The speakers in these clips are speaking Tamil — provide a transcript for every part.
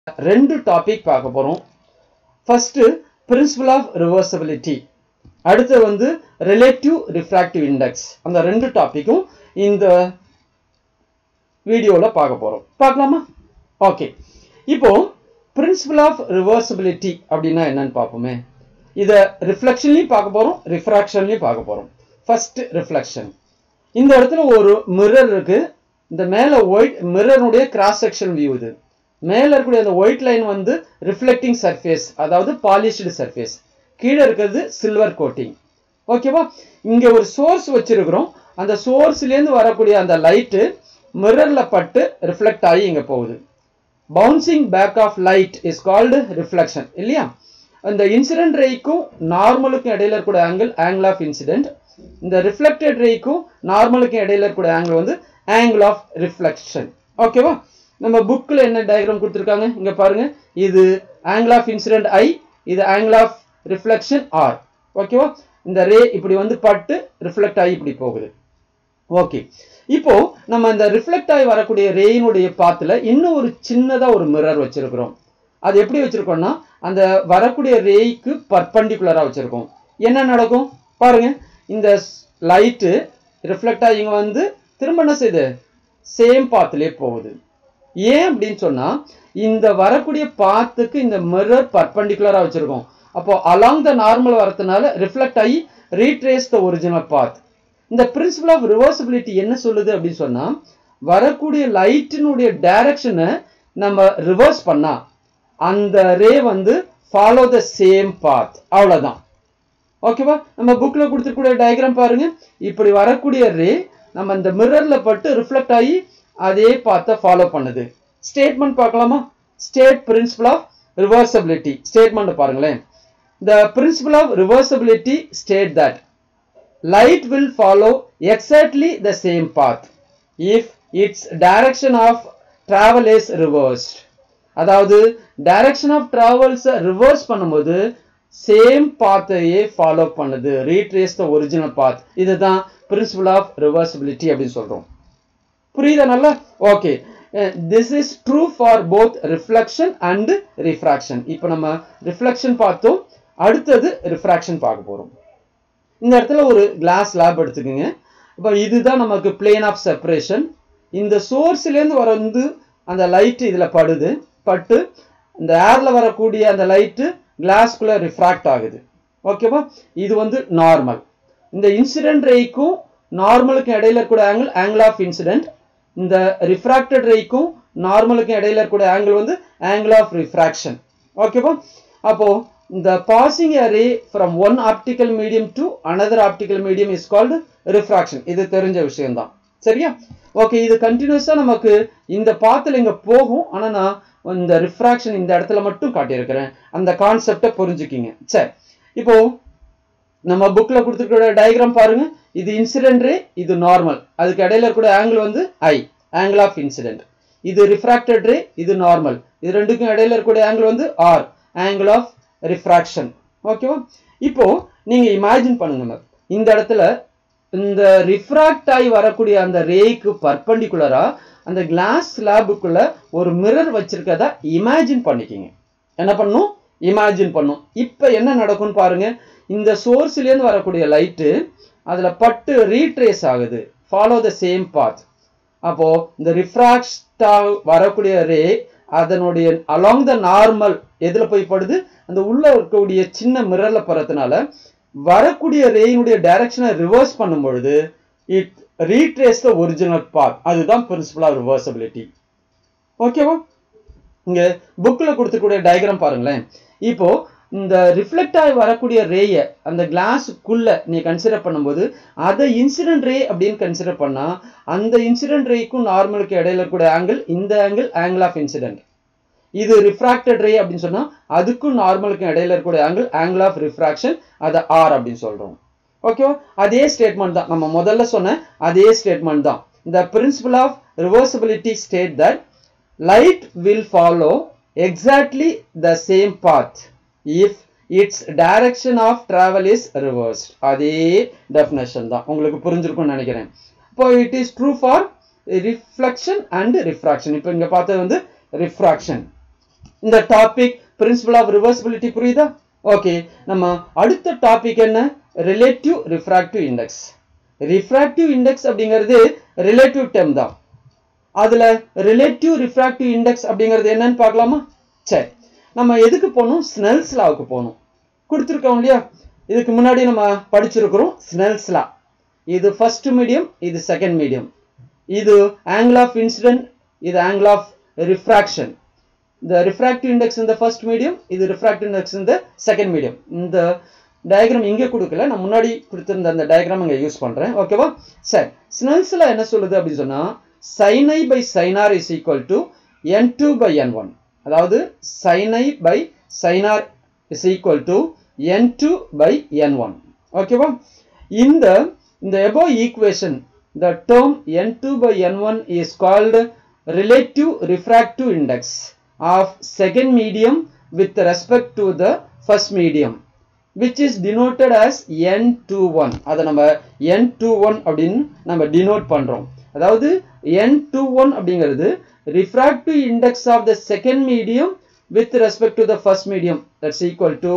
ரெண்டு டாபிக் பார்க்க போறோம் ஃபர்ஸ்ட் பிரின்சிபல் ஆஃப் ரிவர்சபிலிட்டி அடுத்து வந்து ரிலேட்டிவ் ரிஃப்ராக்டிவ் இண்டெக்ஸ் அந்த ரெண்டு டாபிக்கும் இந்த வீடியோவில் பார்க்க போறோம் பார்க்கலாமா ஓகே இப்போ பிரின்சிபல் ஆஃப் ரிவர்சபிலிட்டி அப்படின்னா என்னன்னு பார்ப்போமே இதை ரிஃப்ளெக்ஷன்லையும் பார்க்க போறோம் ரிஃப்ராக்ஷன்லையும் பார்க்க போறோம் ஃபர்ஸ்ட் ரிஃப்ளெக்ஷன் இந்த இடத்துல ஒரு மிரர் இருக்கு இந்த மேலே ஒயிட் மிரருடைய கிராஸ் செக்ஷன் வியூ இது மேலே இருக்கக்கூடிய அந்த ஒயிட் லைன் வந்து ரிஃப்ளெக்டிங் சர்ஃபேஸ் அதாவது பாலிஷ்டு சர்ஃபேஸ் கீழே இருக்கிறது சில்வர் கோட்டிங் ஓகேவா இங்கே ஒரு சோர்ஸ் வச்சிருக்கிறோம் அந்த சோர்ஸ்லேருந்து வரக்கூடிய அந்த லைட்டு மிரரில் பட்டு ரிஃப்ளெக்ட் ஆகி இங்கே போகுது bouncing back of light is called reflection இல்லையா அந்த இன்சிடென்ட் ரேக்கும் நார்மலுக்கும் இடையில இருக்கக்கூடிய ஆங்கிள் ஆங்கிள் ஆஃப் இன்சிடென்ட் இந்த ரிஃப்ளெக்டட் ரேக்கும் நார்மலுக்கும் இடையில இருக்கக்கூடிய ஆங்கிள் வந்து ஆங்கிள் ஆஃப் ரிஃப்ளெக்ஷன் ஓகேவா நம்ம புக்கில் என்ன டயக்ராம் கொடுத்துருக்காங்க இங்கே பாருங்க இது ஆங்கிள் ஆஃப் இன்சிடென்ட் ஐ இது ஆங்கிள் ஆஃப் ரிஃப்ளெக்ஷன் ஆர் ஓகேவா இந்த ரே இப்படி வந்து பட்டு ரிஃப்ளெக்ட் ஆகி இப்படி போகுது ஓகே இப்போ நம்ம இந்த ரிஃப்ளெக்ட் ஆகி வரக்கூடிய ரேயினுடைய பாத்துல இன்னும் ஒரு சின்னதா ஒரு மிரர் வச்சிருக்கிறோம் அது எப்படி வச்சிருக்கோம்னா அந்த வரக்கூடிய ரேய்க்கு பர்பண்டிகுலரா வச்சிருக்கோம் என்ன நடக்கும் பாருங்க இந்த லைட்டு ரிஃப்ளெக்ட் ஆகி இங்க வந்து திரும்ப என்ன செய்யுது சேம் பாத்துலேயே போகுது ஏன் அப்படின்னு சொன்னா இந்த வரக்கூடிய பாத்துக்கு இந்த மிரர் பர்பண்டிகுலரா வச்சிருக்கோம் அப்போ அலாங் த நார்மல் வரதுனால ரிஃப்ளெக்ட் ஆகி ரீட்ரேஸ் த ஒரிஜினல் பாத் இந்த பிரின்சிபல் ஆஃப் ரிவர்சிபிலிட்டி என்ன சொல்லுது அப்படின்னு சொன்னா வரக்கூடிய லைட்டினுடைய டைரக்ஷனை நம்ம ரிவர்ஸ் பண்ணா அந்த ரே வந்து ஃபாலோ த சேம் பாத் அவ்வளவுதான் ஓகேவா நம்ம புக்ல கொடுத்துருக்கூடிய டயக்ராம் பாருங்க இப்படி வரக்கூடிய ரே நம்ம இந்த மிரர்ல பட்டு ரிஃப்ளெக்ட் ஆகி அதே பாத்தை ஃபாலோ பண்ணுது ஸ்டேட்மெண்ட் பார்க்கலாமா state principle of reversibility statement பாருங்களேன் the principle of reversibility state that light will follow exactly the same path if its direction of travel is reversed அதாவது டைரக்ஷன் ஆஃப் டிராவல்ஸ் ரிவர்ஸ் பண்ணும்போது சேம் பாத்தையே ஃபாலோ பண்ணுது ரீட்ரேஸ் த ஒரிஜினல் பாத் இதுதான் பிரின்சிபல் ஆஃப் ரிவர்சிபிலிட்டி அப்படின்னு சொல்றோம் புரியுதா நல்லா okay this is true for both reflection and refraction இப்போ நம்ம ரிஃப்ளெக்ஷன் பார்த்தோம் அடுத்தது ரிஃப்ராக்ஷன் பார்க்க போறோம் இந்த இடத்துல ஒரு கிளாஸ் லேப் எடுத்துக்கோங்க இப்போ இதுதான் நமக்கு பிளேன் ஆஃப் செப்பரேஷன் இந்த சோர்ஸ்லேருந்து வர வந்து அந்த லைட்டு இதில் படுது பட்டு இந்த ஏரில் வரக்கூடிய அந்த லைட்டு கிளாஸ்குள்ளே ரிஃப்ராக்ட் ஆகுது ஓகேவா இது வந்து நார்மல் இந்த இன்சிடென்ட் ரேக்கும் நார்மலுக்கும் இடையில இருக்கக்கூடிய ஆங்கிள் ஆங்கிள் ஆஃப் இன்சிடென்ட் இந்த ரிஃப்ராக்டட் ரேக்கும் நார்மலுக்கும் இடையில இருக்கக்கூடிய ஆங்கிள் வந்து ஆங்கிள் ஆஃப் ரிஃப்ராக்ஷன் ஓகேவா அப்போ the passing a ray from one optical medium to another optical medium is called refraction இது தெரிஞ்ச விஷயம் தான் சரியா ஓகே இது கண்டினியூஸா நமக்கு இந்த பாத்துல இங்க போகும் ஆனா நான் இந்த ரிஃப்ராக்ஷன் இந்த இடத்துல மட்டும் காட்டியிருக்கிறேன் அந்த கான்செப்டை புரிஞ்சுக்கிங்க சரி இப்போ நம்ம புக்ல கொடுத்துருக்கிற டயக்ராம் பாருங்க இது இன்சிடென்ட் ரே இது நார்மல் அதுக்கு இடையில இருக்கக்கூடிய ஆங்கிள் வந்து ஐ ஆங்கிள் ஆஃப் இன்சிடென்ட் இது ரிஃப்ராக்டட் ரே இது நார்மல் இது ரெண்டுக்கும் இடையில இருக்கக்கூடிய ஆங்கிள் வந்து ஆர் ஆங்கிள் ஆஃப் ரிஃப்ராக்ஷன் ஓகேவா இப்போ நீங்க இமேஜின் பண்ணுங்க இந்த இடத்துல இந்த ரிஃப்ராக்ட் ஆகி வரக்கூடிய அந்த ரேக்கு பர்பண்டிகுலரா அந்த கிளாஸ் ஸ்லாபுக்குள்ள ஒரு மிரர் வச்சிருக்கதா இமேஜின் பண்ணிக்கிங்க என்ன பண்ணும் இமேஜின் பண்ணும் இப்போ என்ன நடக்கும்னு பாருங்க இந்த சோர்ஸ்லேருந்து வரக்கூடிய லைட்டு அதில் பட்டு ரீட்ரேஸ் ஆகுது ஃபாலோ த சேம் பாத் அப்போ இந்த ரிஃப்ராக்டா வரக்கூடிய ரே அதனுடைய அலாங் த நார்மல் எதுல போய் படுது அந்த உள்ள இருக்கக்கூடிய சின்ன மிரர்ல போறதுனால வரக்கூடிய ரேயினுடைய டைரக்ஷனை ரிவர்ஸ் பண்ணும் பொழுது it retrace the original path அதுதான் பிரின்சிபல் ஆஃப் ரிவர்சபிலிட்டி ஓகேவா இங்க புக்ல கொடுத்துக்கூடிய டயக்ராம் பாருங்களேன் இப்போ இந்த ரிஃப்ளெக்ட் ஆகி வரக்கூடிய ரேயை அந்த கிளாஸுக்குள்ள நீ கன்சிடர் பண்ணும்போது அதை இன்சிடென்ட் ரே அப்படின்னு கன்சிடர் பண்ணா அந்த இன்சிடென்ட் ரேக்கும் நார்மலுக்கு இடையில இருக்கக்கூடிய ஆங்கிள் இந்த ஆங்கிள் ஆங்கிள் ஆஃப் இன்சிடென்ட் இது ரிஃப்ராக்டட் ரே அப்படின்னு சொன்னா அதுக்கும் நார்மலுக்கும் இடையில இருக்கக்கூடிய ஆங்கிள் ஆங்கிள் ஆஃப் ரிஃப்ராக்ஷன் அதை ஆர் அப்படின்னு சொல்றோம் ஓகேவா அதே ஸ்டேட்மெண்ட் தான் நம்ம முதல்ல சொன்ன அதே ஸ்டேட்மெண்ட் தான் இந்த principle of reversibility state that light will follow exactly the same path if it's direction of travel is reversed அதே டெஃபினேஷன் தான் உங்களுக்கு புரிஞ்சிருக்கும்னு நினைக்கிறேன் இப்போ it is true for reflection and refraction இப்போ இங்க பார்த்தது வந்து ரிஃப்ராக்ஷன் இந்த டாபிக் பிரின்சிபல் ஆஃப் ரிவர்சிபிலிட்டி புரியுதா ஓகே நம்ம அடுத்த டாபிக் என்ன relative refractive index refractive index அப்படிங்கிறது ரிலேட்டிவ் டெர்ம் தான் அதுல ரிலேட்டிவ் ரிஃப்ராக்டிவ் இண்டெக்ஸ் அப்படிங்கிறது என்னன்னு பார்க்கலாமா சரி நம்ம எதுக்கு போகணும் ஸ்னெல்ஸ் லாவுக்கு போகணும் கொடுத்துருக்கோம் இல்லையா இதுக்கு முன்னாடி நம்ம படிச்சிருக்கிறோம் ஸ்னெல்ஸ் லா இது ஃபர்ஸ்ட் மீடியம் இது செகண்ட் மீடியம் இது ஆங்கிள் ஆஃப் இன்சிடென்ட் இது ஆங்கிள் ஆஃப் ரிஃப்ராக்ஷன் இந்த ரிஃப்ராக்டிவ் இண்டெக்ஸ் இந்த ஃபர்ஸ்ட் மீடியம் இது ரிஃப்ராக்டிவ் இண்டெக்ஸ் இந்த செகண்ட் மீடியம் இந்த டயக்ராம் இங்கே கொடுக்கல நான் முன்னாடி கொடுத்திருந்த அந்த டயக்ராம் இங்கே யூஸ் பண்ணுறேன் ஓகேவா சரி ஸ்னெல்ஸில் என்ன சொல்லுது அப்படின்னு சொன்னால் sin i by sin r is equal to n2 by n1 அதாவது sin i by sin r is equal to n2 by n1 ஓகேவா இந்த இந்த above equation the term n2 by n1 is called relative refractive index of second medium with respect to the first medium which is denoted as n21 அதை நம்ம n21 அப்படின்னு நம்ம denote பண்றோம் அதாவது n21 அப்படிங்கிறது refractive index of the second medium with respect to the first medium that's equal to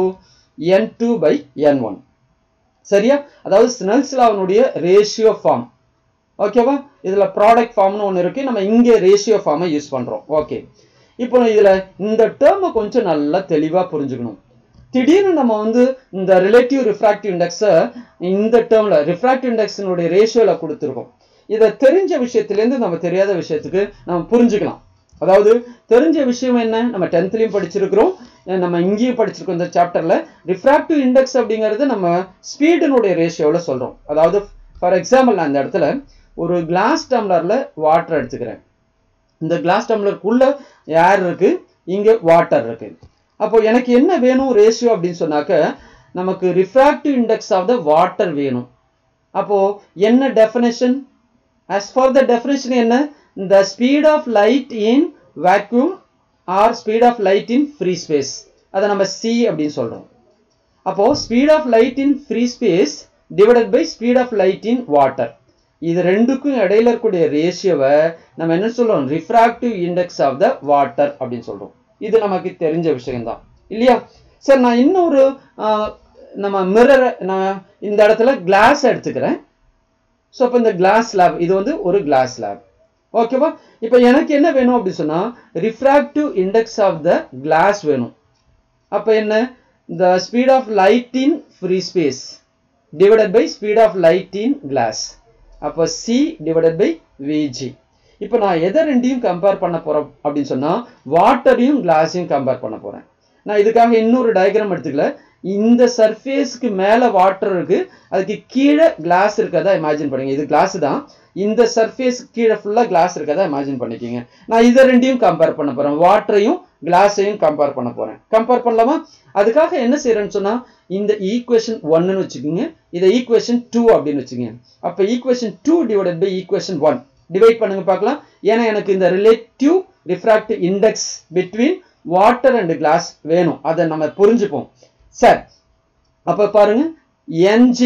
n2 by n1 சரியா அதாவது ஸ்னெல்ஸ் லாவினுடைய ரேஷியோ ஃபார்ம் ஓகேவா இதுல ப்ராடக்ட் ஃபார்ம்னு ஒன்று இருக்கு நம்ம இங்கே ரேஷியோ ஃபார்மை யூஸ் பண்றோம் ஓகே இப்போ இதுல இந்த டேர்மை கொஞ்சம் நல்லா தெளிவா புரிஞ்சுக்கணும் திடீர்னு நம்ம வந்து இந்த ரிலேட்டிவ் ரிஃப்ராக்டிவ் இண்டெக்ஸை இந்த டேர்ம்ல ரிஃப்ராக்டிவ் இண்டெக்ஸினுடைய ரேஷியோல கொடுத்துருக்கோம் இதை தெரிஞ்ச விஷயத்திலேருந்து நம்ம தெரியாத விஷயத்துக்கு நம்ம புரிஞ்சுக்கலாம் அதாவது தெரிஞ்ச விஷயம் என்ன நம்ம டென்த்லயும் படிச்சிருக்கிறோம் நம்ம இங்கேயும் படிச்சிருக்கோம் இந்த சாப்டர்ல ரிஃப்ராக்டிவ் இண்டெக்ஸ் அப்படிங்கிறது நம்ம ஸ்பீடினுடைய ரேஷியோல சொல்றோம் அதாவது ஃபார் எக்ஸாம்பிள் நான் இந்த இடத்துல ஒரு கிளாஸ் டம்ளர்ல வாட்டர் எடுத்துக்கிறேன் இந்த கிளாஸ் டம்ளருக்குள்ள ஏர் இருக்கு இங்க வாட்டர் இருக்கு அப்போ எனக்கு என்ன வேணும் ரேஷியோ அப்படின்னு சொன்னாக்க நமக்கு refractive index of the water வேணும் அப்போ என்ன definition as for the definition என்ன the speed of light in vacuum or speed of light in free space அதை நம்ம c அப்படின்னு சொல்றோம் அப்போ speed of light in free space divided by speed of light in water இது ரெண்டுக்கும் இடையில இருக்கக்கூடிய ரேஷியோவை நம்ம என்ன சொல்றோம் refractive index of the water அப்படின்னு சொல்றோம் இது நமக்கு தெரிஞ்ச விஷயம்தான் இல்லையா சார் நான் இன்னொரு நம்ம மிரர் நான் இந்த இடத்துல கிளாஸ் எடுத்துக்கிறேன் ஸோ இப்போ இந்த கிளாஸ் லேப் இது வந்து ஒரு கிளாஸ் லேப் ஓகேவா இப்போ எனக்கு என்ன வேணும் அப்படி சொன்னால் refractive index of the glass வேணும் அப்போ என்ன the speed of light in free space divided by speed of light in glass அப்போ சி டிவைடட் பை விஜி இப்போ நான் எதை ரெண்டையும் கம்பேர் பண்ண போகிறோம் அப்படின்னு சொன்னால் வாட்டரையும் கிளாஸையும் கம்பேர் பண்ண போகிறேன் நான் இதுக்காக இன்னொரு டயக்ராம் எடுத்துக்கல இந்த சர்ஃபேஸ்க்கு மேலே வாட்டர் இருக்கு அதுக்கு கீழே கிளாஸ் இருக்கதா இமேஜின் பண்ணுங்க இது கிளாஸ் தான் இந்த சர்ஃபேஸ் கீழே ஃபுல்லாக கிளாஸ் இருக்கதா இமேஜின் பண்ணிக்கிங்க நான் இதை ரெண்டையும் கம்பேர் பண்ண போறேன் வாட்டரையும் கிளாஸையும் கம்பேர் பண்ண போறேன் கம்பேர் பண்ணலாமா அதுக்காக என்ன செய்யறேன்னு சொன்னா இந்த ஈக்குவேஷன் ஒன்னு வச்சுக்கோங்க இதை ஈக்குவேஷன் டூ அப்படின்னு வச்சுக்கோங்க அப்போ equation two divided by equation one divide பண்ணுங்க பார்க்கலாம் ஏன்னா எனக்கு இந்த relative refractive index between water and glass வேணும் அதை நம்ம புரிஞ்சுப்போம் சரி அப்ப பாருங்க ng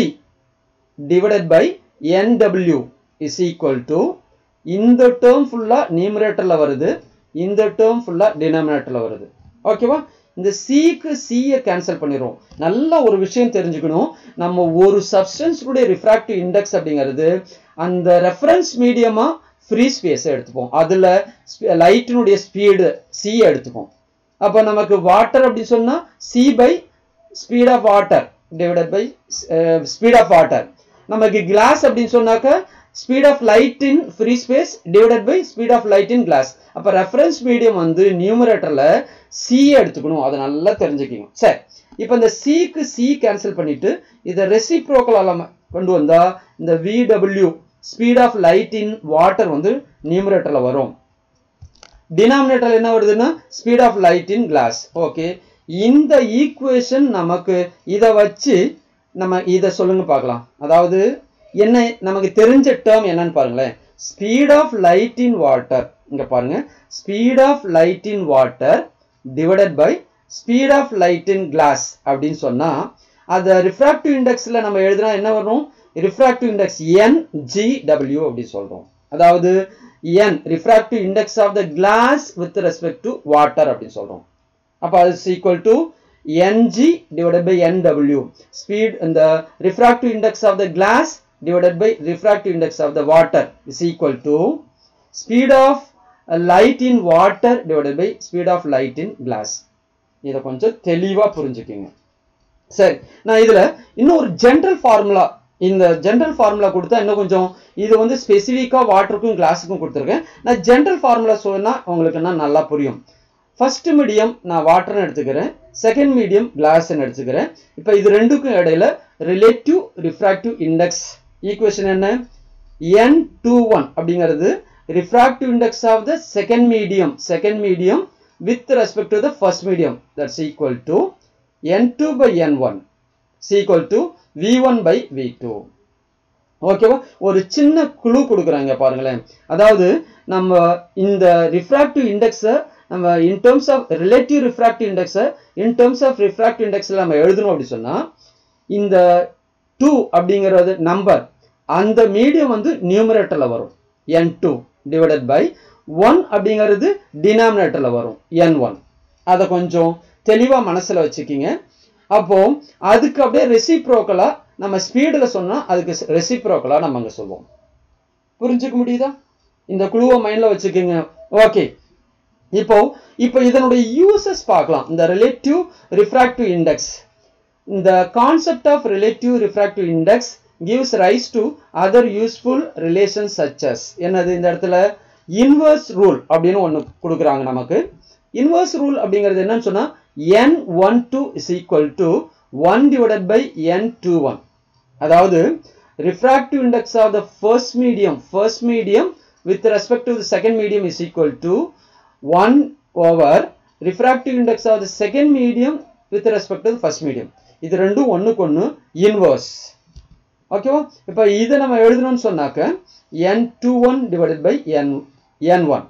divided by nw is equal to இந்த டேர்ம் ஃபுல்லா நியூமரேட்டர்ல வருது இந்த டேர்ம் ஃபுல்லா டினாமினேட்டர்ல வருது ஓகேவா இந்த சிக்கு சியை கேன்சல் பண்ணிடுவோம் நல்ல ஒரு விஷயம் தெரிஞ்சுக்கணும் நம்ம ஒரு சப்ஸ்டன்ஸுடைய ரிஃப்ராக்டிவ் இண்டெக்ஸ் அப்படிங்கிறது அந்த ரெஃபரன்ஸ் மீடியமா ஃப்ரீ ஸ்பேஸை எடுத்துப்போம் அதுல லைட்டினுடைய ஸ்பீடு சி எடுத்துப்போம் அப்போ நமக்கு வாட்டர் அப்படின்னு சொன்னா c by speed of water divided by speed of water நமக்கு கிளாஸ் அப்படின்னு சொன்னாக்க speed of light in free space divided by speed of light in glass அப்போ ரெஃபரன்ஸ் மீடியம் வந்து நியூமரேட்டர்ல சி எடுத்துக்கணும் அதை நல்லா தெரிஞ்சுக்கணும் சரி இப்போ இந்த சிக்கு சி கேன்சல் பண்ணிட்டு இதை ரெசிப்ரோக்கலால் கொண்டு வந்தா இந்த விடபிள்யூ speed of light in water வந்து நியூமரேட்டர்ல வரும் டினாமினேட்டர் என்ன வருதுன்னா speed of light in glass okay இந்த ஈக்குவேஷன் நமக்கு இதை வச்சு நம்ம இதை சொல்லுங்க பார்க்கலாம் அதாவது என்ன நமக்கு தெரிஞ்ச டேர்ம் என்னன்னு பாருங்களேன் speed of light in water இங்க பாருங்க speed of light in water divided by speed of light in glass அப்படின்னு சொன்னா அதை ரிஃப்ராக்டிவ் இண்டெக்ஸ்ல நம்ம எழுதுனா என்ன வரும் ரிஃப்ராக்டிவ் இண்டெக்ஸ் என் ஜி டபிள்யூ அப்படின்னு சொல்றோம் அதாவது n refractive index of the glass with respect to water அப்படின்னு சொல்றோம் அப்போ அது equal to ng divided by nw speed in the refractive index of the glass divided by refractive index of the water is equal to speed of uh, light in water divided by speed of light in glass இதை கொஞ்சம் தெளிவா புரிஞ்சுக்கிங்க சரி நான் இதுல இன்னும் ஒரு ஜென்ரல் ஃபார்முலா இந்த ஜென்ரல் ஃபார்முலா கொடுத்தா இன்னும் கொஞ்சம் இது வந்து ஸ்பெசிஃபிக்கா வாட்டருக்கும் கிளாஸுக்கும் கொடுத்துருக்கேன் நான் ஜென்ரல் ஃபார்முலா சொன்னா உங்களுக்கு என்ன நல்லா புரியும் ஃபர்ஸ்ட் மீடியம் நான் வாட்டர்னு எடுத்துக்கிறேன் செகண்ட் மீடியம் கிளாஸ்ன்னு எடுத்துக்கிறேன் இப்போ இது ரெண்டுக்கும் இடையில ரிலேட்டிவ் ரிஃப்ராக்டிவ் இண்டெக்ஸ் ஈக்குவேஷன் என்ன என் டூ ஒன் அப்படிங்கிறது refractive index of the second medium second medium with respect to the first medium that's equal to n two by n one equal to v one by v two ஓகேவா ஒரு சின்ன குழு கொடுக்குறாங்க பாருங்களேன் அதாவது நம்ம இந்த ரிஃப்ராக்டிவ் இண்டெக்ஸை நம்ம in terms of relative refractive இண்டெக்ஸை இன் டேர்ம்ஸ் ஆஃப் ரிஃப்ராக்டிவ் இண்டெக்ஸில் நம்ம எழுதணும் அப்படி சொன்னால் இந்த டூ அப்படிங்கிறது நம்பர் அந்த மீடியம் வந்து நியூமரேட்டரில் வரும் n two divided by one அப்படிங்கிறது டினாமினேட்டரில் வரும் என் ஒன் அதை கொஞ்சம் தெளிவாக மனசில் வச்சுக்கிங்க அப்போ அதுக்கு அப்படியே ரெசிப்ரோக்கலாக நம்ம ஸ்பீடில் சொன்னால் அதுக்கு ரெசிப்ரோக்கலாக நம்ம அங்கே சொல்லுவோம் புரிஞ்சுக்க முடியுதா இந்த குழுவை மைண்டில் வச்சுக்கோங்க ஓகே இப்போ இப்போ இதனுடைய யூசஸ் பார்க்கலாம் இந்த ரிலேட்டிவ் ரிஃப்ராக்டிவ் இண்டெக்ஸ் இந்த concept of relative refractive index gives rise to other useful relation such as என்னது இந்த இடத்துல இன்வர்ஸ் ரூல் அப்படின்னு ஒன்று கொடுக்குறாங்க நமக்கு இன்வர்ஸ் ரூல் அப்படிங்கிறது என்னன்னு சொன்னா n one two is equal to one divided by n two one அதாவது refractive index of the first medium first medium with respect to the second medium is equal to one over refractive index of the second medium with respect to first medium இது ரெண்டும் ஒன்றுக்கு ஒன்று இன்வர்ஸ் ஓகேவா இப்போ இதை நம்ம எழுதணும்னு சொன்னாக்க n two one divided by n n one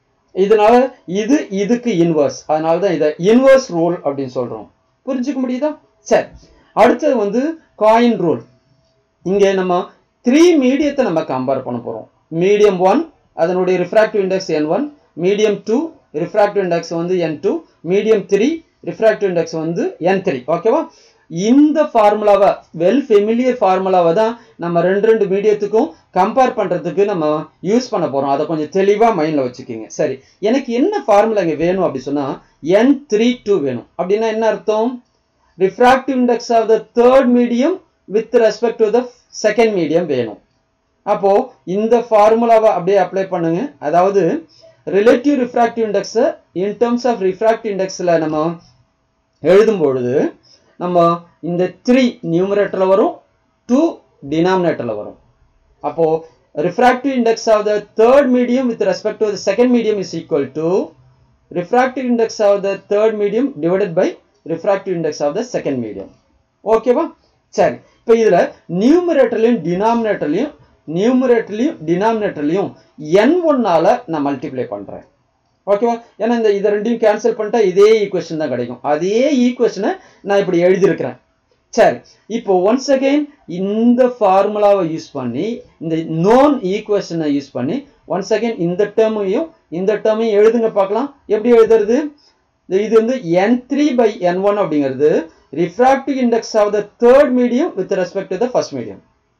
இதனால இது இதுக்கு இன்வர்ஸ் அதனால தான் இதை இன்வர்ஸ் ரூல் அப்படின்னு சொல்றோம் புரிஞ்சுக்க முடியுதா சரி அடுத்தது வந்து காயின் ரூல் இங்கே நம்ம த்ரீ மீடியத்தை நம்ம கம்பேர் பண்ண போகிறோம் மீடியம் ஒன் அதனுடைய refractive index n one medium two refractive index வந்து n two medium three refractive index வந்து என் த்ரீ ஓகேவா இந்த ஃபார்முலாவை வெல் ஃபெமிலியர் ஃபார்முலாவை தான் நம்ம ரெண்டு ரெண்டு மீடியத்துக்கும் கம்பேர் பண்ணுறதுக்கு நம்ம யூஸ் பண்ண போகிறோம் அதை கொஞ்சம் தெளிவாக மைண்டில் வச்சுக்கிங்க சரி எனக்கு என்ன ஃபார்முலா இங்கே வேணும் அப்படி சொன்னால் என் த்ரீ டூ வேணும் அப்படின்னா என்ன அர்த்தம் refractive index of the third medium with respect to the second medium வேணும் அப்போ இந்த ஃபார்முலாவை அப்படியே அப்ளை பண்ணுங்க அதாவது ரிலேட்டிவ் ரிஃப்ராக்டிவ் இண்டெக்ஸை இன் டேர்ம்ஸ் ஆஃப் ரிஃப்ராக்டிவ் இண்டெக்ஸில் நம்ம எழுதும் பொழுது நம்ம இந்த த்ரீ நியூமரேட்டரில் வரும் டூ டினாமினேட்டரில் வரும் அப்போ refractive index of the third medium with respect to the second medium is equal to refractive index of the third medium divided by refractive index of the second medium ஓகேவா சரி இப்போ இதில் நியூமரேட்டர்லையும் டினாமினேட்டர்லையும் நியூமரேட்டர்லையும் டினாமினேட்டர்லையும் என் ஒன்னால நான் மல்டிப்ளை பண்ணுறேன் ஓகேவா ஏன்னா இந்த இதை ரெண்டையும் கேன்சல் பண்ணிட்டா இதே ஈக்குவேஷன் தான் கிடைக்கும் அதே ஈக்குவேஷனை நான் இப்படி எழுதியிருக்கிறேன் சரி இப்போ ஒன்ஸ் அகெயின் இந்த ஃபார்முலாவை யூஸ் பண்ணி இந்த நோன் ஈக்குவேஷனை யூஸ் பண்ணி ஒன்ஸ் அகெயின் இந்த டேர்மையும் இந்த டேர்மையும் எழுதுங்க பார்க்கலாம் எப்படி எழுதுறது இது வந்து n three by n one அப்படிங்கிறது refractive index of the third medium with respect to the first medium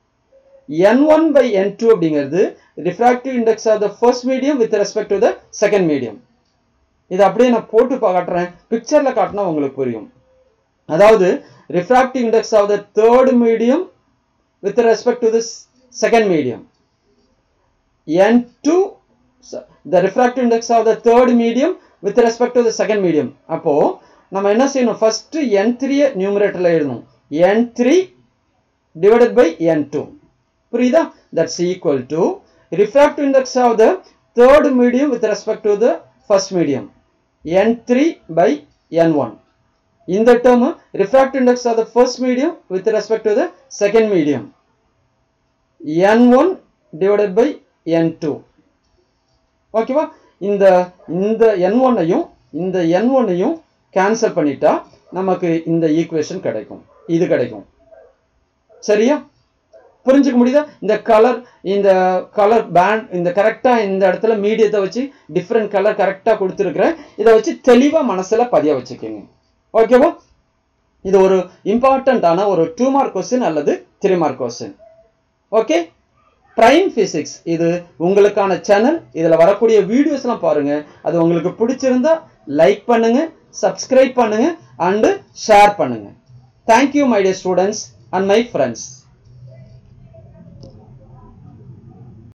n one by n two அப்படிங்கிறது refractive index of the first medium with respect to the second medium இதை அப்படியே நான் போட்டு காட்டுறேன் பிக்சர்ல காட்டினா உங்களுக்கு புரியும் அதாவது refractive index of the third medium with respect to the second medium n two the refractive index of the third medium with respect to the second medium அப்போ நம்ம என்ன செய்யணும் ஃபர்ஸ்ட் என் த்ரீயை நியூமரேட்டர்ல எழுதணும் n three divided by n two புரியுதா that's equal to refractive index of the third medium with respect to the first medium n three by n one இந்த term refractive index of the first medium with respect to the second medium n one divided by n two ஓகேவா இந்த இந்த என் ஒன்னையும் இந்த என் ஒன்னையும் கேன்சல் பண்ணிட்டா நமக்கு இந்த ஈக்குவேஷன் கிடைக்கும் இது கிடைக்கும் சரியா புரிஞ்சுக்க முடியுதா இந்த கலர் இந்த கலர் பேண்ட் இந்த கரெக்டாக இந்த இடத்துல மீடியத்தை வச்சு டிஃப்ரெண்ட் கலர் கரெக்டாக கொடுத்துருக்குறேன் இதை வச்சு தெளிவாக மனசில் பதிய வச்சுக்கோங்க ஓகேவா இது ஒரு இம்பார்ட்டண்ட்டான ஒரு டூ மார்க் கொஸ்டின் அல்லது three mark question okay Prime Physics இது உங்களுக்கான சேனல் இதில் வரக்கூடிய வீடியோஸ்லாம் பாருங்க அது உங்களுக்கு பிடிச்சிருந்தா லைக் பண்ணுங்க சப்ஸ்கிரைப் பண்ணுங்க அண்டு ஷேர் பண்ணுங்க thank you my dear students and my friends